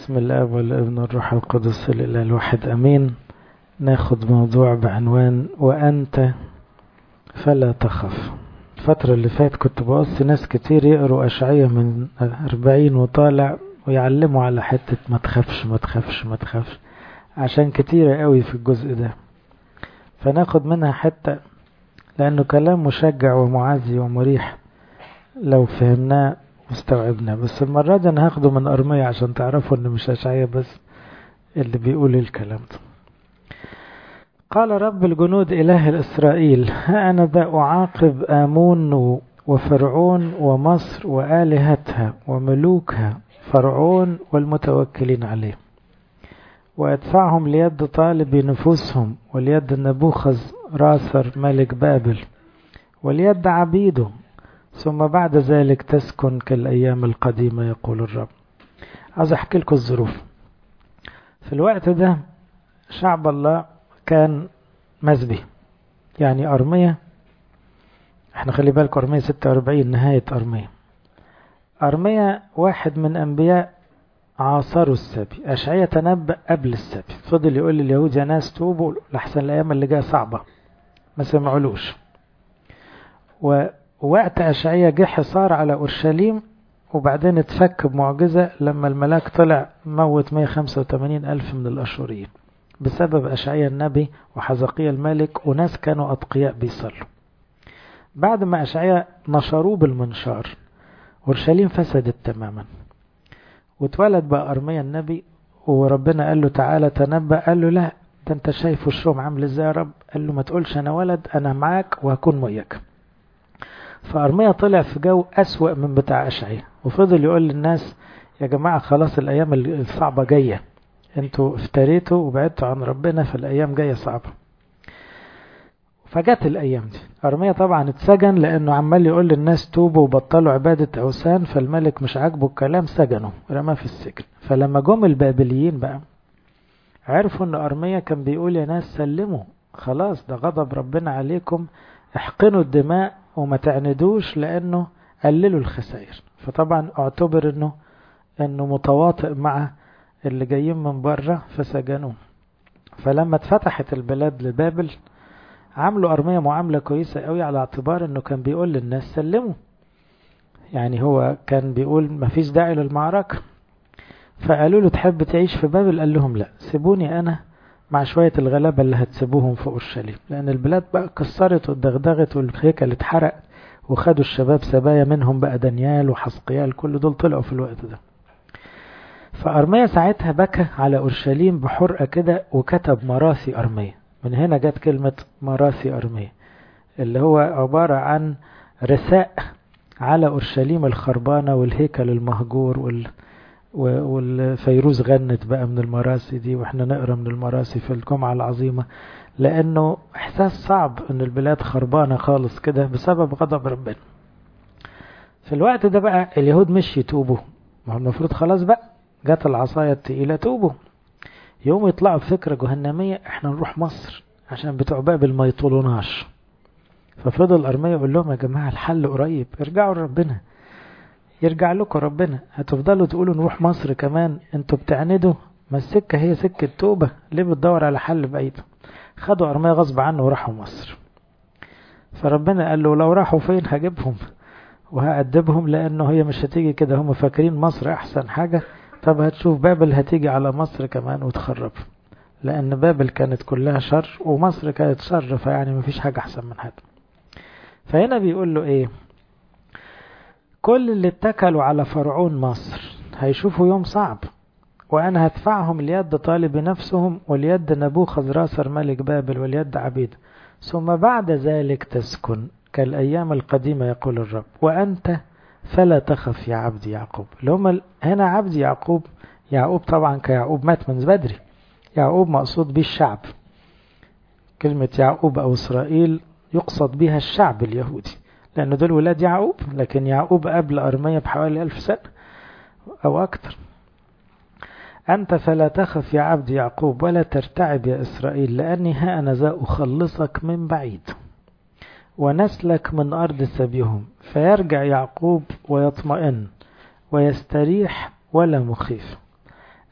بسم الاب والابن والروح القدس الاله الواحد امين ناخد موضوع بعنوان وانت فلا تخف الفترة اللي فات كنت بوصي ناس كتير يقروا أشعية من أربعين وطالع ويعلموا على حتة ما تخافش ما تخافش ما تخافش عشان كتيرة قوي في الجزء ده فناخد منها حتة لأنه كلام مشجع ومعزي ومريح لو فهمناه واستوعبناه بس المرة دي أنا هاخده من أرمية عشان تعرفوا إن مش أشعية بس اللي بيقول الكلام ده قال رب الجنود إله الإسرائيل ها أنا ذا أعاقب آمون وفرعون ومصر وآلهتها وملوكها فرعون والمتوكلين عليه وأدفعهم ليد طالب نفوسهم وليد نبوخذ راسر ملك بابل وليد عبيده ثم بعد ذلك تسكن كالأيام القديمة يقول الرب عايز أحكي لكم الظروف في الوقت ده شعب الله كان مزبي يعني أرمية احنا خلي بالك أرمية 46 نهاية أرمية أرمية واحد من أنبياء عاصروا السبي أشعية تنبأ قبل السبي فضل يقول لليهود يا ناس توبوا لحسن الأيام اللي جاية صعبة ما سمعولوش ووقت أشعية جه حصار على أورشليم وبعدين اتفك بمعجزة لما الملاك طلع موت 185 ألف من الأشوريين بسبب أشعية النبي وحزقية الملك وناس كانوا أتقياء بيصلوا بعد ما أشعية نشروه بالمنشار أورشليم فسدت تماما واتولد بقى أرميا النبي وربنا قال له تعالى تنبأ قال له لا ده انت شايف وشهم عامل ازاي يا رب قال له ما تقولش انا ولد انا معاك وهكون وياك فأرميا طلع في جو أسوأ من بتاع أشعية وفضل يقول للناس يا جماعة خلاص الأيام الصعبة جاية انتوا افتريتوا وبعدتوا عن ربنا في الأيام جاية صعبة فجت الأيام دي أرميا طبعا اتسجن لأنه عمال يقول للناس توبوا وبطلوا عبادة أوثان فالملك مش عاجبه الكلام سجنه رماه في السجن فلما جم البابليين بقى عرفوا ان أرميا كان بيقول يا ناس سلموا خلاص ده غضب ربنا عليكم احقنوا الدماء وما تعندوش لأنه قللوا الخسائر فطبعا اعتبر انه انه متواطئ مع اللي جايين من بره فسجنوه فلما اتفتحت البلاد لبابل عملوا أرمية معاملة كويسة قوي على اعتبار انه كان بيقول للناس سلموا يعني هو كان بيقول مفيش داعي للمعركة فقالوا له تحب تعيش في بابل قال لهم لا سيبوني انا مع شوية الغلابة اللي هتسيبوهم في أورشليم لأن البلاد بقى كسرت واتدغدغت والهيكل اتحرق وخدوا الشباب سبايا منهم بقى دانيال وحسقيال كل دول طلعوا في الوقت ده فأرميا ساعتها بكى على أورشليم بحرقة كده وكتب مراثي أرميا من هنا جت كلمة مراثي أرميا اللي هو عبارة عن رثاء على أورشليم الخربانة والهيكل المهجور وال والفيروز غنت بقى من المراسي دي واحنا نقرا من المراسي في الجمعة العظيمة لأنه إحساس صعب إن البلاد خربانة خالص كده بسبب غضب ربنا في الوقت ده بقى اليهود مش يتوبوا ما هو المفروض خلاص بقى جت العصاية التقيلة توبوا يوم يطلعوا بفكرة جهنمية احنا نروح مصر عشان بتوع بابل ما يطولوناش ففضل أرميا يقول لهم يا جماعة الحل قريب ارجعوا لربنا يرجع لكم ربنا هتفضلوا تقولوا نروح مصر كمان انتوا بتعندوا ما السكة هي سكة توبة ليه بتدور على حل بعيد خدوا أرميا غصب عنه وراحوا مصر فربنا قال له لو راحوا فين هجيبهم وهأدبهم لأنه هي مش هتيجي كده هم فاكرين مصر أحسن حاجة طب هتشوف بابل هتيجي على مصر كمان وتخرب لأن بابل كانت كلها شر ومصر كانت شر فيعني مفيش حاجة أحسن من هذا فهنا بيقول له إيه كل اللي اتكلوا على فرعون مصر هيشوفوا يوم صعب وأنا هدفعهم ليد طالب نفسهم وليد نبوخذ راسر ملك بابل وليد عبيد ثم بعد ذلك تسكن كالأيام القديمة يقول الرب وأنت فلا تخف يا عبد يعقوب اللي هم هنا عبد يعقوب يعقوب طبعا كيعقوب مات من بدري يعقوب مقصود به الشعب كلمة يعقوب أو إسرائيل يقصد بها الشعب اليهودي لأن دول ولاد يعقوب لكن يعقوب قبل أرمية بحوالي ألف سنة أو أكثر أنت فلا تخف يا عبد يعقوب ولا ترتعب يا إسرائيل لأني ها أنا ذا أخلصك من بعيد ونسلك من أرض سبيهم فيرجع يعقوب ويطمئن ويستريح ولا مخيف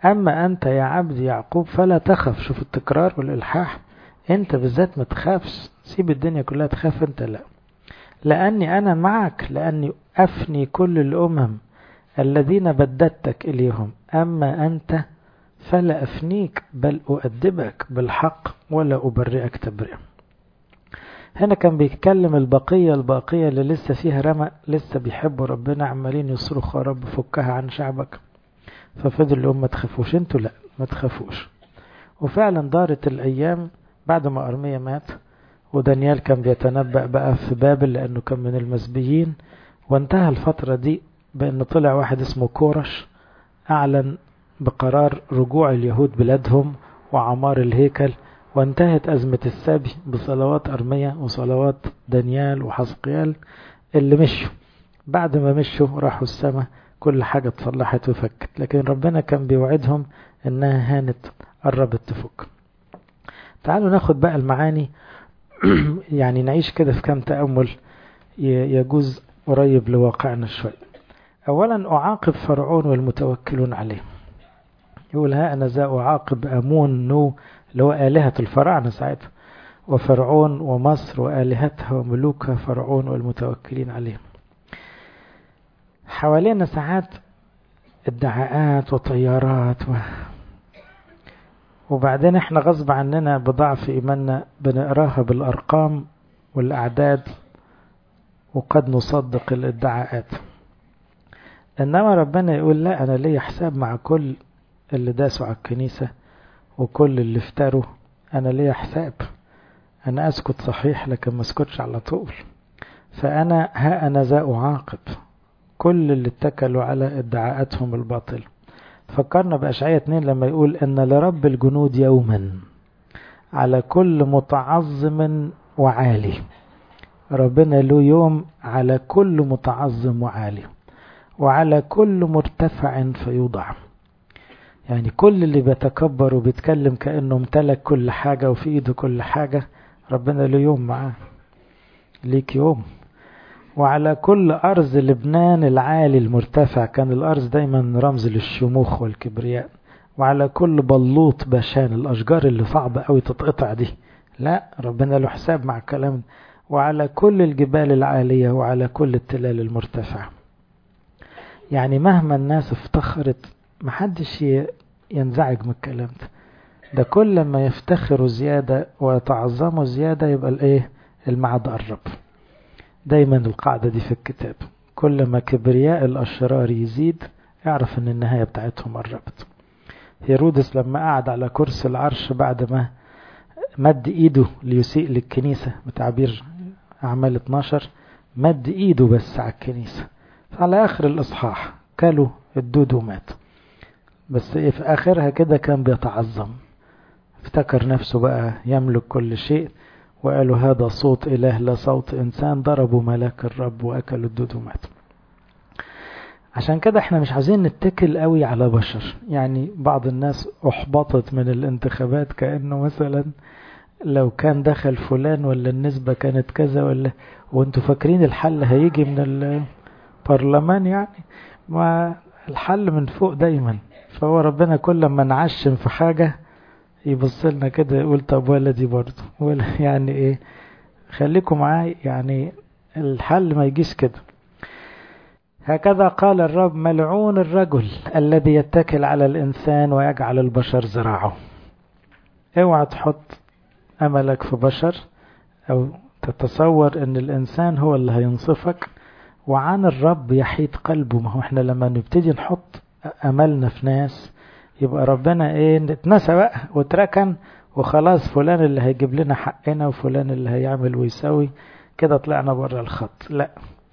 أما أنت يا عبد يعقوب فلا تخف شوف التكرار والإلحاح أنت بالذات ما تخافش سيب الدنيا كلها تخاف أنت لا لأني أنا معك لأني أفني كل الأمم الذين بددتك إليهم أما أنت فلا أفنيك بل أؤدبك بالحق ولا أبرئك تبرئ هنا كان بيتكلم البقية الباقية اللي لسه فيها رمق لسه بيحبوا ربنا عمالين يصرخوا يا رب فكها عن شعبك ففضل لهم ما تخافوش انتوا لا ما تخافوش وفعلا دارت الأيام بعد ما أرميا مات ودانيال كان بيتنبأ بقى في بابل لأنه كان من المسبيين وانتهى الفترة دي بأن طلع واحد اسمه كورش أعلن بقرار رجوع اليهود بلادهم وعمار الهيكل وانتهت أزمة السبي بصلوات أرمية وصلوات دانيال وحزقيال اللي مشوا بعد ما مشوا راحوا السماء كل حاجة اتصلحت وفكت لكن ربنا كان بيوعدهم انها هانت قربت تفك تعالوا ناخد بقى المعاني يعني نعيش كده في كام تأمل يجوز قريب لواقعنا شوي أولا أعاقب فرعون والمتوكلون عليه يقول ها أنا ذا أعاقب أمون نو اللي هو آلهة الفراعنة ساعتها وفرعون ومصر وآلهتها وملوكها فرعون والمتوكلين عليه حوالينا ساعات ادعاءات وطيارات و... وبعدين احنا غصب عننا بضعف ايماننا بنقراها بالارقام والاعداد وقد نصدق الادعاءات انما ربنا يقول لا انا ليا حساب مع كل اللي داسوا على الكنيسة وكل اللي افتروا انا ليا حساب انا اسكت صحيح لكن ما اسكتش على طول فانا ها انا ذا اعاقب كل اللي اتكلوا على ادعاءاتهم الباطل فكرنا بأشعية 2 لما يقول ان لرب الجنود يوما على كل متعظم وعالي ربنا له يوم على كل متعظم وعالي وعلى كل مرتفع فيوضع يعني كل اللي بيتكبر وبيتكلم كأنه امتلك كل حاجة وفي ايده كل حاجة ربنا له يوم معاه ليك يوم وعلى كل أرز لبنان العالي المرتفع كان الأرز دايما رمز للشموخ والكبرياء وعلى كل بلوط باشان الأشجار اللي صعبة قوي تتقطع دي لا ربنا له حساب مع الكلام وعلى كل الجبال العالية وعلى كل التلال المرتفع يعني مهما الناس افتخرت محدش ينزعج من الكلام ده ده كل ما يفتخروا زيادة ويتعظموا زيادة يبقى الايه المعد قرب دايما القاعدة دي في الكتاب كل ما كبرياء الأشرار يزيد اعرف ان النهاية بتاعتهم قربت هيرودس لما قعد على كرسي العرش بعد ما مد ايده ليسيء للكنيسة بتعبير أعمال 12 مد ايده بس على الكنيسة على آخر الإصحاح كلوا الدود ومات بس إيه في آخرها كده كان بيتعظم افتكر نفسه بقى يملك كل شيء وقالوا هذا صوت إله لا صوت إنسان ضربوا ملاك الرب وأكلوا الدود وماتوا عشان كده احنا مش عايزين نتكل قوي على بشر يعني بعض الناس احبطت من الانتخابات كأنه مثلا لو كان دخل فلان ولا النسبة كانت كذا ولا وانتوا فاكرين الحل هيجي من البرلمان يعني ما الحل من فوق دايما فهو ربنا كل ما نعشم في حاجة يبص لنا كده يقول طب ولدي برضه ولا يعني ايه خليكم معاي يعني الحل ما يجيش كده هكذا قال الرب ملعون الرجل الذي يتكل على الإنسان ويجعل البشر زراعه اوعى تحط أملك في بشر أو تتصور أن الإنسان هو اللي هينصفك وعن الرب يحيد قلبه ما هو احنا لما نبتدي نحط أملنا في ناس يبقى ربنا ايه اتنسى بقى واتركن وخلاص فلان اللي هيجيب لنا حقنا وفلان اللي هيعمل ويسوي كده طلعنا بره الخط لا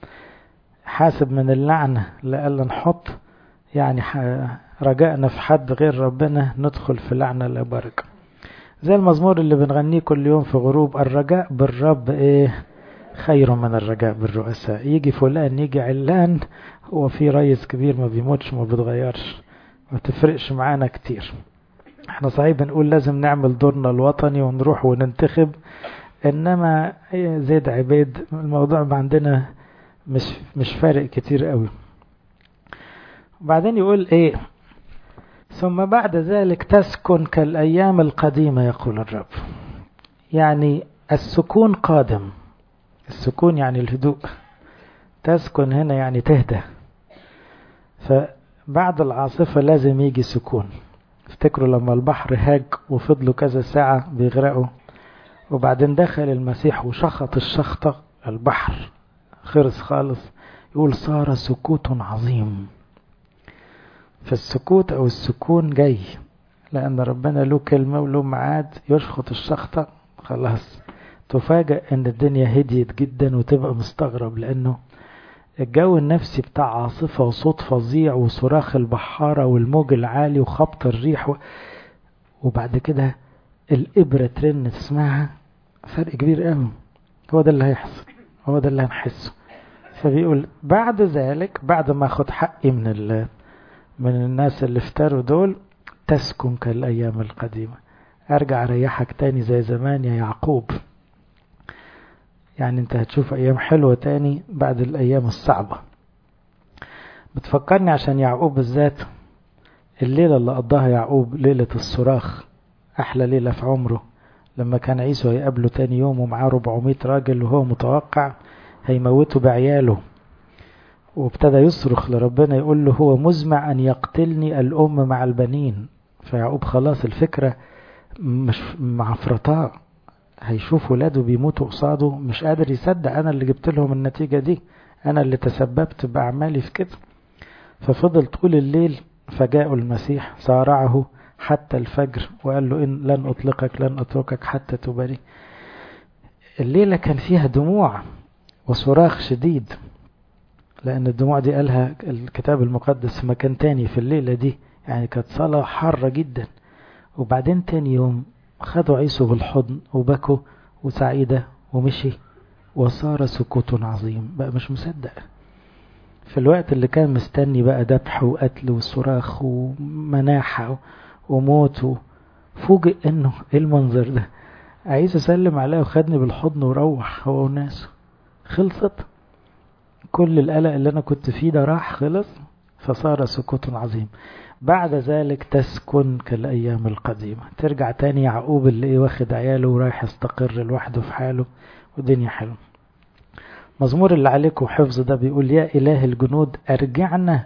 حاسب من اللعنة لألا نحط يعني رجائنا في حد غير ربنا ندخل في لعنة لا بركة زي المزمور اللي بنغنيه كل يوم في غروب الرجاء بالرب ايه خير من الرجاء بالرؤساء يجي فلان يجي علان هو في رئيس كبير ما بيموتش ما بيتغيرش ما تفرقش معانا كتير احنا صحيح بنقول لازم نعمل دورنا الوطني ونروح وننتخب انما زيد عبيد الموضوع عندنا مش مش فارق كتير قوي وبعدين يقول ايه ثم بعد ذلك تسكن كالأيام القديمة يقول الرب يعني السكون قادم السكون يعني الهدوء تسكن هنا يعني تهدى فبعد العاصفة لازم يجي سكون افتكروا لما البحر هاج وفضلوا كذا ساعة بيغرقوا وبعدين دخل المسيح وشخط الشخطة البحر خرس خالص يقول صار سكوت عظيم فالسكوت أو السكون جاي لأن ربنا له كلمة وله ميعاد يشخط الشخطة خلاص تفاجأ إن الدنيا هديت جدا وتبقى مستغرب لأنه الجو النفسي بتاع عاصفة وصوت فظيع وصراخ البحارة والموج العالي وخبط الريح و... وبعد كده الإبرة ترن تسمعها فرق كبير قوي هو ده اللي هيحصل هو ده اللي هنحسه فبيقول بعد ذلك بعد ما اخد حقي من ال... من الناس اللي افتروا دول تسكن كالأيام القديمة أرجع أريحك تاني زي زمان يا يعقوب يعني انت هتشوف أيام حلوة تاني بعد الأيام الصعبة بتفكرني عشان يعقوب بالذات الليلة اللي قضاها يعقوب ليلة الصراخ أحلى ليلة في عمره لما كان عيسو هيقابله تاني يوم ومعاه 400 راجل وهو متوقع هيموته بعياله وابتدى يصرخ لربنا يقول له هو مزمع أن يقتلني الأم مع البنين فيعقوب خلاص الفكرة مش معفرطاه هيشوف ولاده بيموتوا قصاده مش قادر يصدق أنا اللي جبت لهم النتيجة دي أنا اللي تسببت بأعمالي في كده ففضل طول الليل فجاء المسيح صارعه حتى الفجر وقال له إن لن أطلقك لن أتركك حتى تبري الليلة كان فيها دموع وصراخ شديد لأن الدموع دي قالها الكتاب المقدس في مكان تاني في الليلة دي يعني كانت صلاة حارة جدا وبعدين تاني يوم خدوا عيسو بالحضن وبكوا وسعيدة ومشي وصار سكوت عظيم بقى مش مصدق في الوقت اللي كان مستني بقى ذبح وقتل وصراخ ومناحة وموت فوجئ انه ايه المنظر ده عيسى سلم عليه وخدني بالحضن وروح هو وناسه خلصت كل القلق اللي انا كنت فيه ده راح خلص فصار سكوت عظيم بعد ذلك تسكن كالأيام القديمة ترجع تاني يعقوب اللي ايه واخد عياله ورايح يستقر لوحده في حاله والدنيا حلوه مزمور اللي عليكم حفظ ده بيقول يا إله الجنود أرجعنا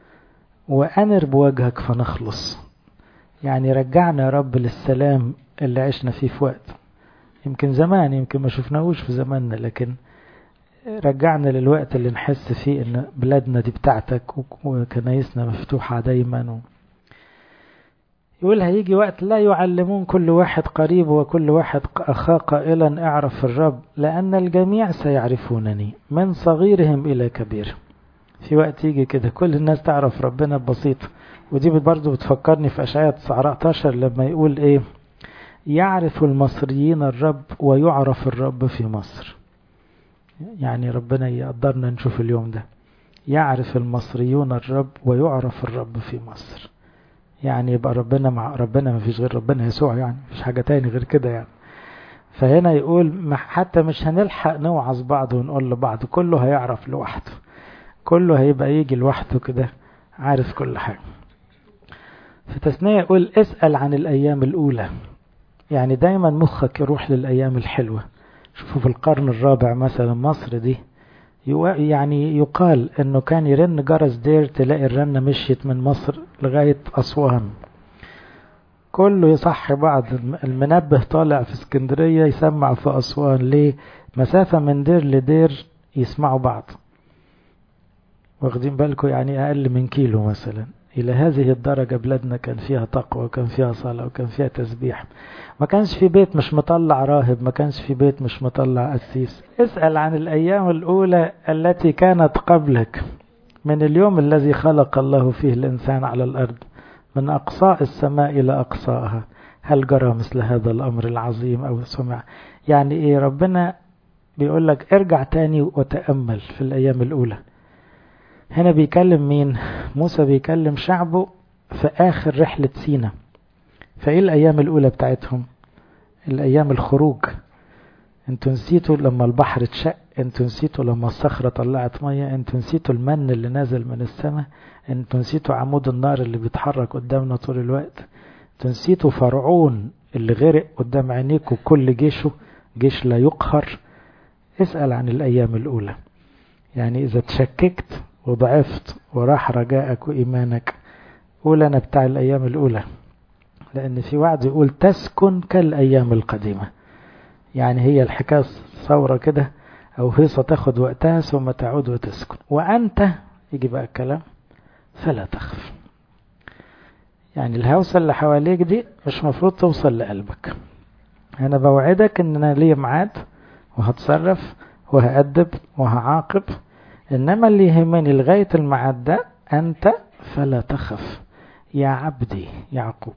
وأنر بوجهك فنخلص يعني رجعنا يا رب للسلام اللي عشنا فيه في وقت يمكن زمان يمكن ما شفناهوش في زماننا لكن رجعنا للوقت اللي نحس فيه ان بلادنا دي بتاعتك وكنايسنا مفتوحة دايما و... يقول هيجي وقت لا يعلمون كل واحد قريب وكل واحد أخاه قائلا اعرف الرب لأن الجميع سيعرفونني من صغيرهم إلى كبير في وقت يجي كده كل الناس تعرف ربنا بسيط ودي برضو بتفكرني في أشعية 19 لما يقول إيه يعرف المصريين الرب ويعرف الرب في مصر يعني ربنا يقدرنا نشوف اليوم ده يعرف المصريون الرب ويعرف الرب في مصر يعني يبقى ربنا مع ربنا ما فيش غير ربنا يسوع يعني مفيش حاجة تاني غير كده يعني فهنا يقول حتى مش هنلحق نوعظ بعض ونقول لبعض كله هيعرف لوحده كله هيبقى يجي لوحده كده عارف كل حاجة في تثنية يقول اسأل عن الأيام الأولى يعني دايما مخك يروح للأيام الحلوة شوفوا في القرن الرابع مثلا مصر دي يعني يقال انه كان يرن جرس دير تلاقي الرنة مشيت من مصر لغاية أسوان كله يصحي بعض المنبه طالع في اسكندرية يسمع في أسوان ليه مسافة من دير لدير يسمعوا بعض واخدين بالكم يعني أقل من كيلو مثلا إلى هذه الدرجة بلادنا كان فيها تقوى وكان فيها صلاة وكان فيها تسبيح ما كانش في بيت مش مطلع راهب ما كانش في بيت مش مطلع قسيس اسأل عن الأيام الأولى التي كانت قبلك من اليوم الذي خلق الله فيه الإنسان على الأرض من أقصاء السماء إلى أقصائها هل جرى مثل هذا الأمر العظيم أو سمع يعني إيه ربنا بيقول لك ارجع تاني وتأمل في الأيام الأولى هنا بيكلم مين موسى بيكلم شعبه في آخر رحلة سينا فإيه الأيام الأولى بتاعتهم الأيام الخروج انتوا نسيتوا لما البحر اتشق انتوا نسيتوا لما الصخرة طلعت مية انتوا نسيتوا المن اللي نازل من السماء انتوا نسيتوا عمود النار اللي بيتحرك قدامنا طول الوقت انتوا نسيتوا فرعون اللي غرق قدام عينيكوا كل جيشه جيش لا يقهر اسأل عن الأيام الأولى يعني إذا تشككت وضعفت وراح رجائك وإيمانك قول أنا بتاع الأيام الأولى لأن في وعد يقول تسكن كالأيام القديمة يعني هي الحكاية ثورة كده أو هيصة تاخد وقتها ثم تعود وتسكن وأنت يجي بقى الكلام فلا تخف يعني الهوسة اللي حواليك دي مش مفروض توصل لقلبك أنا بوعدك إن أنا ليا ميعاد وهتصرف وهأدب وهعاقب إنما اللي يهمني لغاية الميعاد ده أنت فلا تخف يا عبدي يعقوب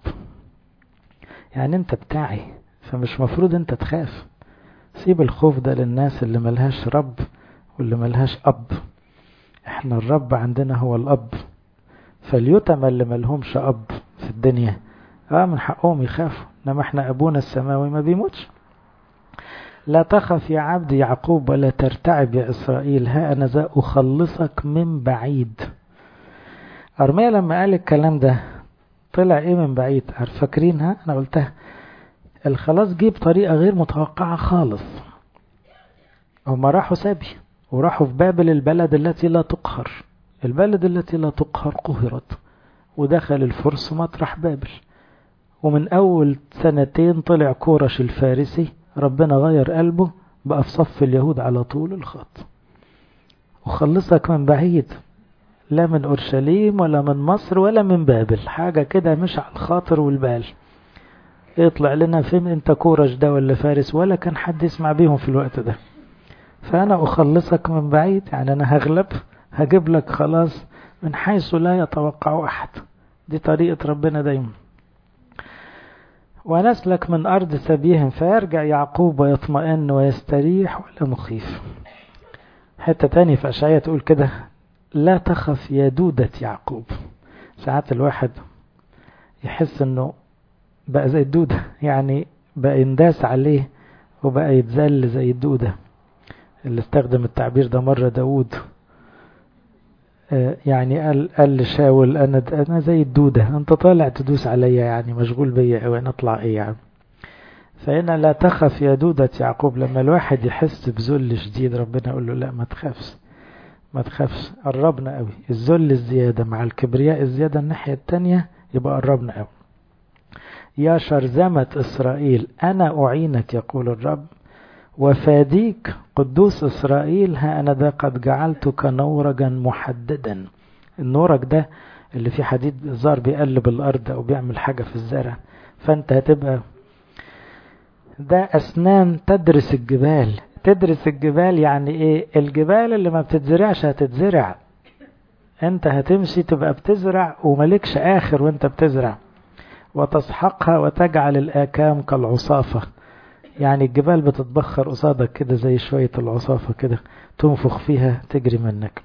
يعني أنت بتاعي فمش مفروض أنت تخاف سيب الخوف ده للناس اللي ملهاش رب واللي ملهاش أب احنا الرب عندنا هو الأب فاليتم اللي ملهمش أب في الدنيا اه من حقهم يخافوا انما احنا ابونا السماوي ما بيموتش لا تخف يا عبد يعقوب ولا ترتعب يا إسرائيل ها أنا ذا أخلصك من بعيد أرميا لما قال الكلام ده طلع إيه من بعيد فاكرينها أنا قلتها الخلاص جه بطريقة غير متوقعة خالص هما راحوا سبي وراحوا في بابل البلد التي لا تقهر البلد التي لا تقهر قهرت ودخل الفرس مطرح بابل ومن أول سنتين طلع كورش الفارسي ربنا غير قلبه بقى في صف اليهود على طول الخط وخلصك من بعيد لا من أورشليم ولا من مصر ولا من بابل حاجة كده مش على الخاطر والبال يطلع لنا فين انت كورش ده ولا فارس ولا كان حد يسمع بيهم في الوقت ده فأنا أخلصك من بعيد يعني أنا هغلب هجيب لك خلاص من حيث لا يتوقع أحد دي طريقة ربنا دايما ونسلك من أرض سبيهم فيرجع يعقوب ويطمئن ويستريح ولا مخيف حتة تاني في أشعية تقول كده لا تخف يا دودة يعقوب ساعات الواحد يحس انه بقى زي الدودة يعني بقى ينداس عليه وبقى يتذل زي الدودة اللي استخدم التعبير ده مرة داود يعني قال قال لشاول انا انا زي الدوده انت طالع تدوس عليا يعني مشغول بيا قوي انا اطلع ايه يعني فهنا لا تخف يا دودة يعقوب لما الواحد يحس بذل شديد ربنا يقول له لا ما تخافش ما تخافش قربنا قوي الذل الزيادة مع الكبرياء الزيادة الناحية التانية يبقى قربنا قوي يا شرذمة إسرائيل أنا أعينك يقول الرب وفاديك قدوس إسرائيل ها أنا ذا قد جعلتك نورجا محددا النورج ده اللي فيه حديد زار بيقلب الأرض أو بيعمل حاجة في الزرع فأنت هتبقى ده أسنان تدرس الجبال تدرس الجبال يعني إيه الجبال اللي ما بتتزرعش هتتزرع أنت هتمشي تبقى بتزرع وملكش آخر وأنت بتزرع وتسحقها وتجعل الآكام كالعصافة يعني الجبال بتتبخر قصادك كده زي شوية العصافة كده تنفخ فيها تجري منك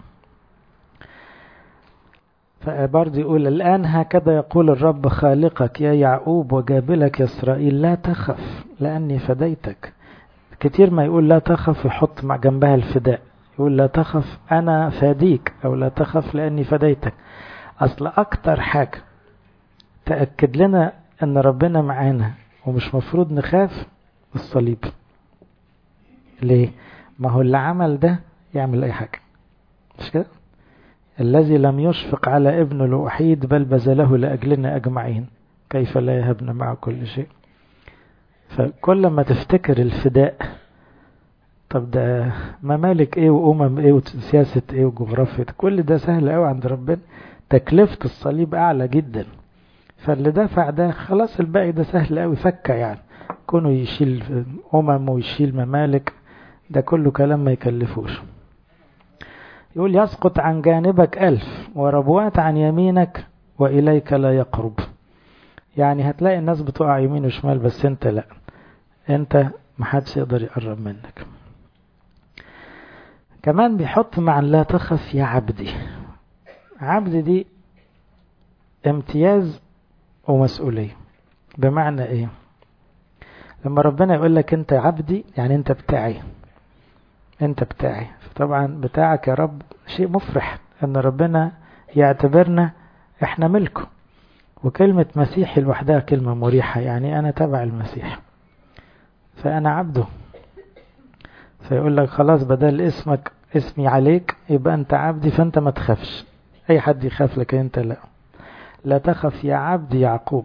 فبرضه يقول الآن هكذا يقول الرب خالقك يا يعقوب وجابلك يا إسرائيل لا تخف لأني فديتك كتير ما يقول لا تخف يحط مع جنبها الفداء يقول لا تخف أنا فاديك أو لا تخف لأني فديتك أصل أكتر حاجة تأكد لنا أن ربنا معانا ومش مفروض نخاف الصليب ليه ما هو اللي عمل ده يعمل اي حاجة مش كده الذي لم يشفق على ابنه الوحيد بل بذله لأجلنا أجمعين كيف لا يهبنا مع كل شيء فكل ما تفتكر الفداء طب ده ممالك ايه وامم ايه وسياسة ايه وجغرافية كل ده سهل قوي عند ربنا تكلفة الصليب اعلى جدا فاللي دفع ده خلاص الباقي ده سهل قوي فكة يعني كونه يشيل أمم ويشيل ممالك ده كله كلام ما يكلفوش يقول يسقط عن جانبك ألف وربوات عن يمينك وإليك لا يقرب يعني هتلاقي الناس بتقع يمين وشمال بس انت لا انت محدش يقدر يقرب منك كمان بيحط مع لا تخف يا عبدي عبدي دي امتياز ومسؤولية بمعنى ايه لما ربنا يقول لك انت عبدي يعني انت بتاعي انت بتاعي طبعا بتاعك يا رب شيء مفرح ان ربنا يعتبرنا احنا ملكه وكلمة مسيحي لوحدها كلمة مريحة يعني انا تبع المسيح فانا عبده فيقول لك خلاص بدل اسمك اسمي عليك يبقى انت عبدي فانت ما تخافش اي حد يخاف لك انت لا لا تخف يا عبد يعقوب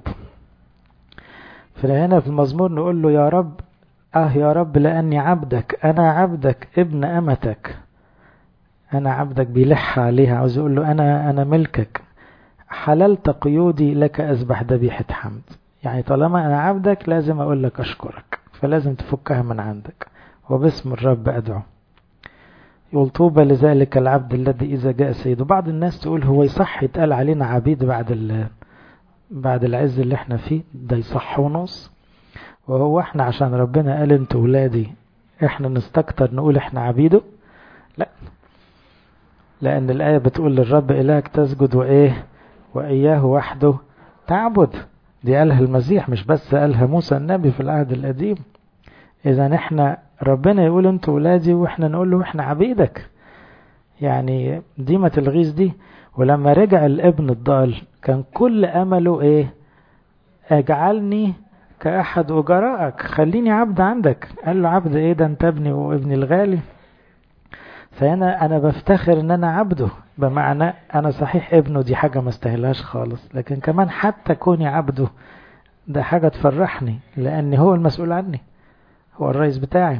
فهنا في المزمور نقول له يا رب اه يا رب لاني عبدك انا عبدك ابن امتك انا عبدك بيلح عليها عاوز يقول له انا انا ملكك حللت قيودي لك اذبح ذبيحه حمد يعني طالما انا عبدك لازم اقول لك اشكرك فلازم تفكها من عندك وباسم الرب ادعو يقول طوبى لذلك العبد الذي اذا جاء سيده بعض الناس تقول هو يصح يتقال علينا عبيد بعد بعد العز اللي احنا فيه ده يصح ونص وهو احنا عشان ربنا قال انتوا ولادي احنا نستكتر نقول احنا عبيده لا لان الايه بتقول للرب الهك تسجد وايه واياه وحده تعبد دي قالها المسيح مش بس قالها موسى النبي في العهد القديم اذا احنا ربنا يقول انتوا ولادي واحنا نقول له احنا عبيدك يعني دي ما تلغيش دي ولما رجع الابن الضال كان كل امله ايه اجعلني كأحد أجرائك خليني عبد عندك قال له عبد ايه ده انت ابني وابني الغالي فهنا انا بفتخر ان انا عبده بمعنى انا صحيح ابنه دي حاجة ما استاهلهاش خالص لكن كمان حتى كوني عبده ده حاجة تفرحني لان هو المسؤول عني هو الرئيس بتاعي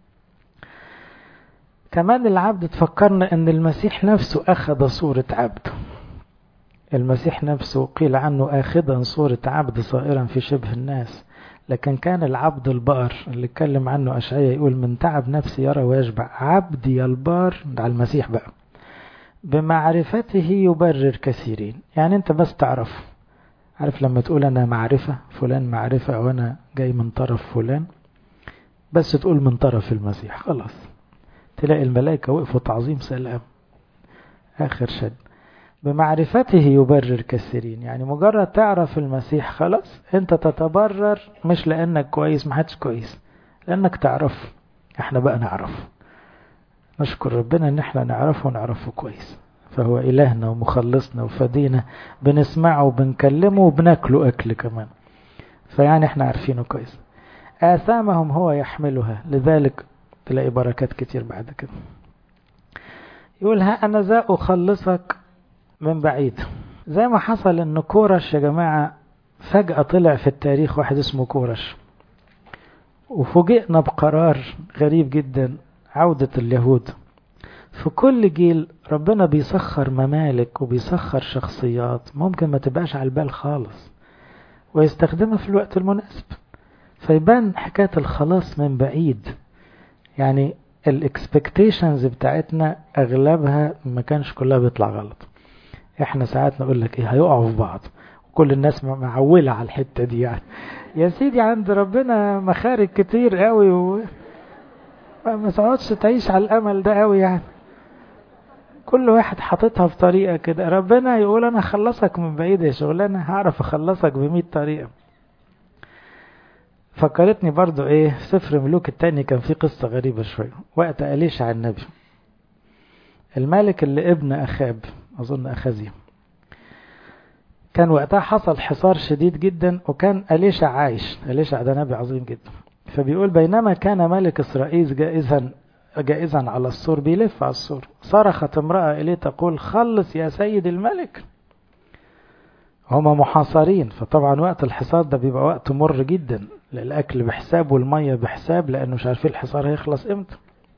كمان العبد تفكرنا ان المسيح نفسه اخذ صورة عبد المسيح نفسه قيل عنه اخذا صورة عبد صائرا في شبه الناس لكن كان العبد البار اللي اتكلم عنه أشعية يقول من تعب نفسي يرى ويشبع عبدي البار ده على المسيح بقى بمعرفته يبرر كثيرين يعني انت بس تعرف عارف لما تقول انا معرفة فلان معرفة او انا جاي من طرف فلان بس تقول من طرف المسيح خلاص تلاقي الملائكة وقفوا تعظيم سلام آخر شد بمعرفته يبرر كثيرين يعني مجرد تعرف المسيح خلاص انت تتبرر مش لانك كويس ما حدش كويس لانك تعرف احنا بقى نعرف نشكر ربنا ان احنا نعرفه ونعرفه كويس فهو الهنا ومخلصنا وفدينا بنسمعه وبنكلمه وبناكله اكل كمان فيعني احنا عارفينه كويس آثامهم هو يحملها لذلك تلاقي بركات كتير بعد كده يقول ها أنا ذا أخلصك من بعيد زي ما حصل ان كورش يا جماعة فجأة طلع في التاريخ واحد اسمه كورش وفوجئنا بقرار غريب جدا عودة اليهود في كل جيل ربنا بيسخر ممالك وبيسخر شخصيات ممكن ما تبقاش على البال خالص ويستخدمها في الوقت المناسب فيبان حكاية الخلاص من بعيد يعني الاكسبكتيشنز بتاعتنا اغلبها ما كانش كلها بيطلع غلط احنا ساعات نقول لك ايه هيقعوا في بعض وكل الناس معولة على الحتة دي يعني يا سيدي عند ربنا مخارج كتير قوي و... ما تقعدش تعيش على الامل ده قوي يعني كل واحد حاططها في طريقة كده ربنا يقول انا اخلصك من بعيد يا شغلانة هعرف اخلصك بمية طريقة فكرتني برضو ايه سفر ملوك التاني كان فيه قصة غريبة شوية وقت أليش على النبي الملك اللي ابن أخاب أظن أخازي كان وقتها حصل حصار شديد جدا وكان أليشع عايش أليشع ده نبي عظيم جدا فبيقول بينما كان ملك إسرائيل جائزا جائزا على السور بيلف على السور صرخت امرأة إليه تقول خلص يا سيد الملك هما محاصرين فطبعا وقت الحصار ده بيبقى وقت مر جدا الأكل بحساب والمية بحساب لأنه مش عارفين الحصار هيخلص امتى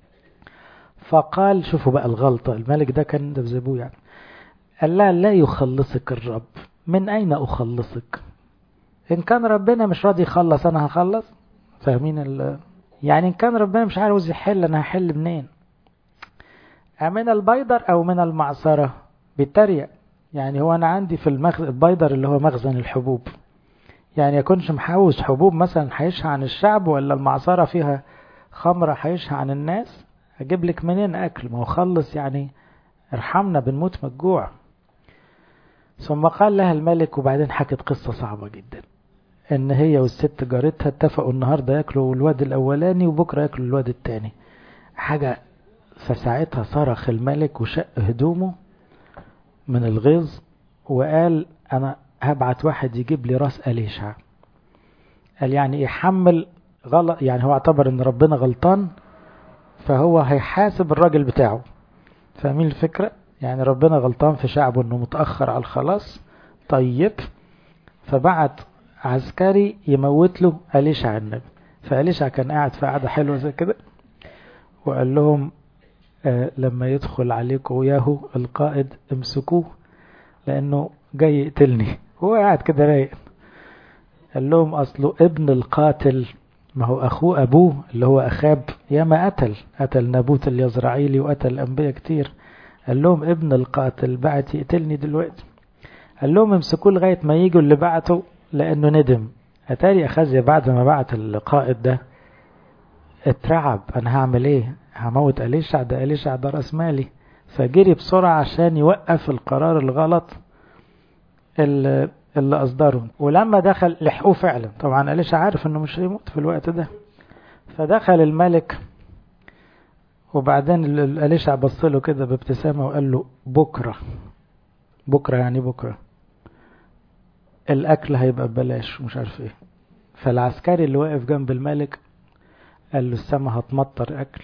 فقال شوفوا بقى الغلطة الملك ده كان ده بزبوه يعني قال لها لا يخلصك الرب من أين أخلصك إن كان ربنا مش راضي يخلص أنا هخلص فاهمين ال يعني إن كان ربنا مش عاوز يحل أنا هحل منين من البيضر أو من المعصرة بيتريق يعني هو أنا عندي في المخزن البيضر اللي هو مخزن الحبوب يعني يكونش محوش حبوب مثلا هيشهى عن الشعب ولا المعصرة فيها خمرة هيشهى عن الناس أجيب لك منين أكل ما هو خلص يعني ارحمنا بنموت من الجوع ثم قال لها الملك وبعدين حكت قصة صعبة جدا ان هي والست جارتها اتفقوا النهاردة ياكلوا الواد الاولاني وبكرة ياكلوا الواد التاني حاجة فساعتها صرخ الملك وشق هدومه من الغيظ وقال انا هبعت واحد يجيب لي راس أليشع قال يعني يحمل غلط يعني هو اعتبر ان ربنا غلطان فهو هيحاسب الراجل بتاعه فاهمين الفكرة يعني ربنا غلطان في شعبه انه متأخر على الخلاص طيب فبعت عسكري يموت له أليشع النبي فأليشع كان قاعد في قعدة حلوة زي كده وقال لهم آه لما يدخل عليكم ياهو القائد امسكوه لأنه جاي يقتلني هو قاعد كده رايق قال لهم أصله ابن القاتل ما هو أخوه أبوه اللي هو أخاب ياما قتل قتل نابوت اليزرعيلي وقتل أنبياء كتير قال لهم ابن القاتل بعت يقتلني دلوقتي قال لهم امسكوه لغاية ما يجوا اللي بعته لأنه ندم أتاري أخزي بعد ما بعت القائد ده اترعب أنا هعمل إيه هموت أليشع ده أليشع ده رأس مالي فجري بسرعة عشان يوقف القرار الغلط اللي, اللي أصدره ولما دخل لحقوه فعلا طبعا أليشع عارف أنه مش هيموت في الوقت ده فدخل الملك وبعدين أليشع بص له كده بابتسامة وقال له بكرة بكرة يعني بكرة الأكل هيبقى ببلاش ومش عارف ايه فالعسكري اللي واقف جنب الملك قال له السما هتمطر أكل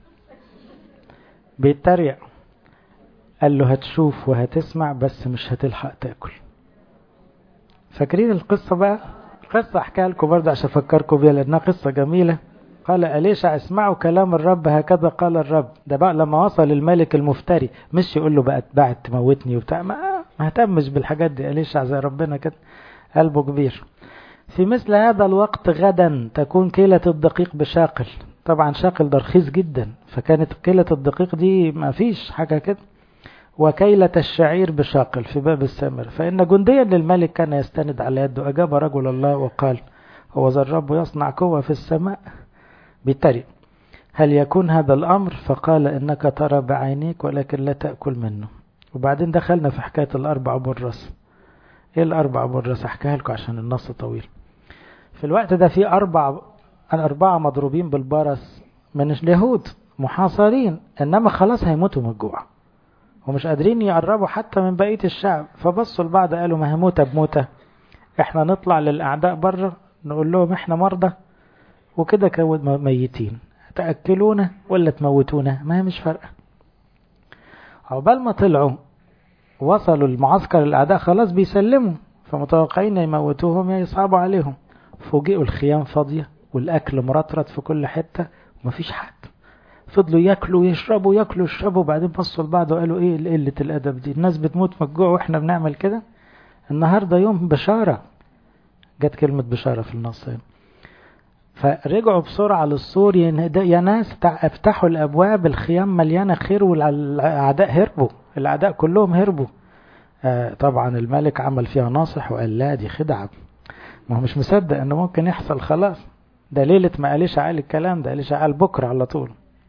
بيتريق قال له هتشوف وهتسمع بس مش هتلحق تاكل فاكرين القصة بقى القصة احكيها لكم برضه عشان افكركم بيها لانها قصة جميلة قال أليشع اسمعوا كلام الرب هكذا قال الرب ده بقى لما وصل الملك المفتري مش يقول له بقى اتبعت تموتني وبتاع ما ما اهتمش بالحاجات دي أليشع زي ربنا كده قلبه كبير في مثل هذا الوقت غدا تكون كيلة الدقيق بشاقل طبعا شاقل ده رخيص جدا فكانت كيلة الدقيق دي ما فيش حاجة كده وكيلة الشعير بشاقل في باب السامر فإن جنديا للملك كان يستند على يده أجاب رجل الله وقال هو ذا الرب يصنع قوة في السماء بالتالي هل يكون هذا الأمر فقال إنك ترى بعينيك ولكن لا تأكل منه وبعدين دخلنا في حكاية الأربع برص إيه الأربع برص أحكيها لكم عشان النص طويل في الوقت ده في أربع الأربعة مضروبين بالبرص من اليهود محاصرين إنما خلاص هيموتوا من الجوع ومش قادرين يقربوا حتى من بقية الشعب فبصوا لبعض قالوا ما هموتة بموتة احنا نطلع للأعداء بره نقول لهم احنا مرضى وكده كانوا ميتين تأكلونا ولا تموتونا ما هي مش فارقة عقبال ما طلعوا وصلوا المعسكر الأعداء خلاص بيسلموا فمتوقعين يموتوهم يا يصعبوا عليهم فوجئوا الخيام فاضية والأكل مرطرط في كل حتة ومفيش حد فضلوا ياكلوا ويشربوا ياكلوا ويشربوا وبعدين بصوا لبعض وقالوا ايه قلة الأدب دي الناس بتموت من الجوع واحنا بنعمل كده النهاردة يوم بشارة جت كلمة بشارة في النص هنا فرجعوا بسرعة للسور يا ناس افتحوا الأبواب الخيام مليانة خير والأعداء هربوا الأعداء كلهم هربوا آه طبعا الملك عمل فيها ناصح وقال لا دي خدعة ما هو مش مصدق انه ممكن يحصل خلاص ده ليلة ما قاليش قال الكلام ده قاليش قال بكرة على طول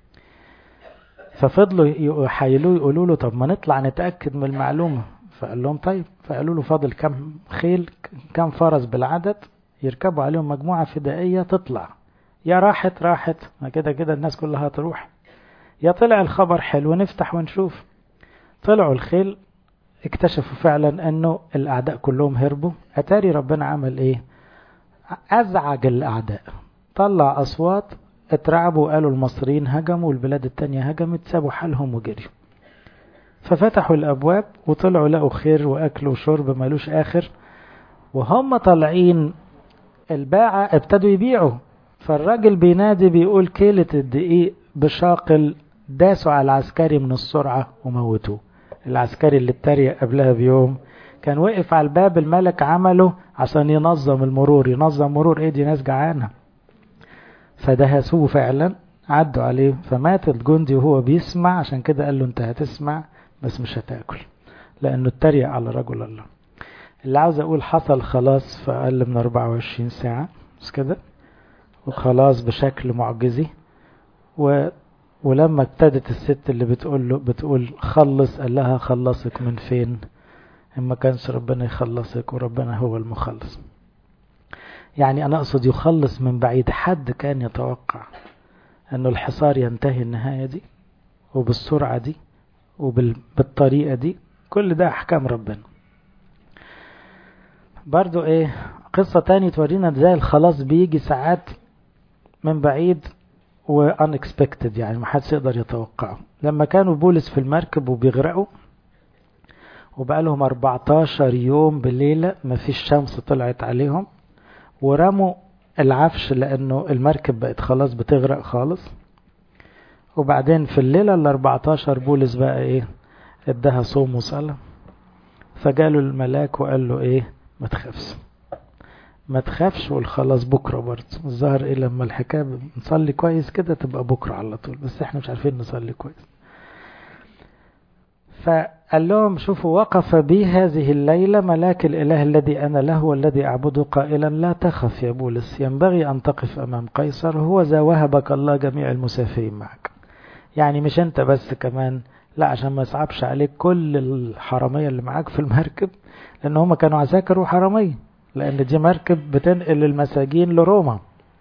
ففضلوا يحايلوه يقولوا له طب ما نطلع نتأكد من المعلومة فقال لهم طيب فقالوا له فاضل كم خيل كم فرس بالعدد يركبوا عليهم مجموعة فدائية تطلع يا راحت راحت ما كده كده الناس كلها تروح يا طلع الخبر حلو نفتح ونشوف طلعوا الخيل اكتشفوا فعلا انه الاعداء كلهم هربوا اتاري ربنا عمل ايه ازعج الاعداء طلع اصوات اترعبوا وقالوا المصريين هجموا والبلاد التانية هجمت سابوا حالهم وجريوا ففتحوا الابواب وطلعوا لقوا خير واكل وشرب ملوش اخر وهم طالعين الباعة ابتدوا يبيعوا فالراجل بينادي بيقول كيلة الدقيق بشاقل داسوا على العسكري من السرعة وموتوه العسكري اللي اتريق قبلها بيوم كان وقف على الباب الملك عمله عشان ينظم المرور ينظم مرور ايه دي ناس جعانة فدهسوه فعلا عدوا عليه فمات الجندي وهو بيسمع عشان كده قال له انت هتسمع بس مش هتاكل لانه اتريق على رجل الله اللي عاوز اقول حصل خلاص في اقل من 24 ساعة مش كده وخلاص بشكل معجزي و ولما ابتدت الست اللي بتقول له بتقول خلص قال لها خلصك من فين ما كانش ربنا يخلصك وربنا هو المخلص يعني أنا أقصد يخلص من بعيد حد كان يتوقع أنه الحصار ينتهي النهاية دي وبالسرعة دي وبالطريقة دي كل ده أحكام ربنا برضو إيه قصة تاني تورينا ازاي الخلاص بيجي ساعات من بعيد و unexpected يعني ما حدش يقدر يتوقعه لما كانوا بولس في المركب وبيغرقوا وبقى لهم 14 يوم بليلة ما فيش شمس طلعت عليهم ورموا العفش لأنه المركب بقت خلاص بتغرق خالص وبعدين في الليلة ال 14 بولس بقى ايه اداها صوم وصلاة فجاله الملاك وقال له ايه ما تخافش ما تخافش والخلاص بكرة برضه الظاهر ايه لما الحكاية نصلي كويس كده تبقى بكرة على طول بس احنا مش عارفين نصلي كويس فقال لهم شوفوا وقف بي هذه الليلة ملاك الإله الذي أنا له والذي أعبده قائلا لا تخف يا بولس ينبغي أن تقف أمام قيصر هو ذا وهبك الله جميع المسافرين معك يعني مش أنت بس كمان لا عشان ما يصعبش عليك كل الحرامية اللي معاك في المركب لأن هم كانوا عساكر وحرامية لأن دي مركب بتنقل المساجين لروما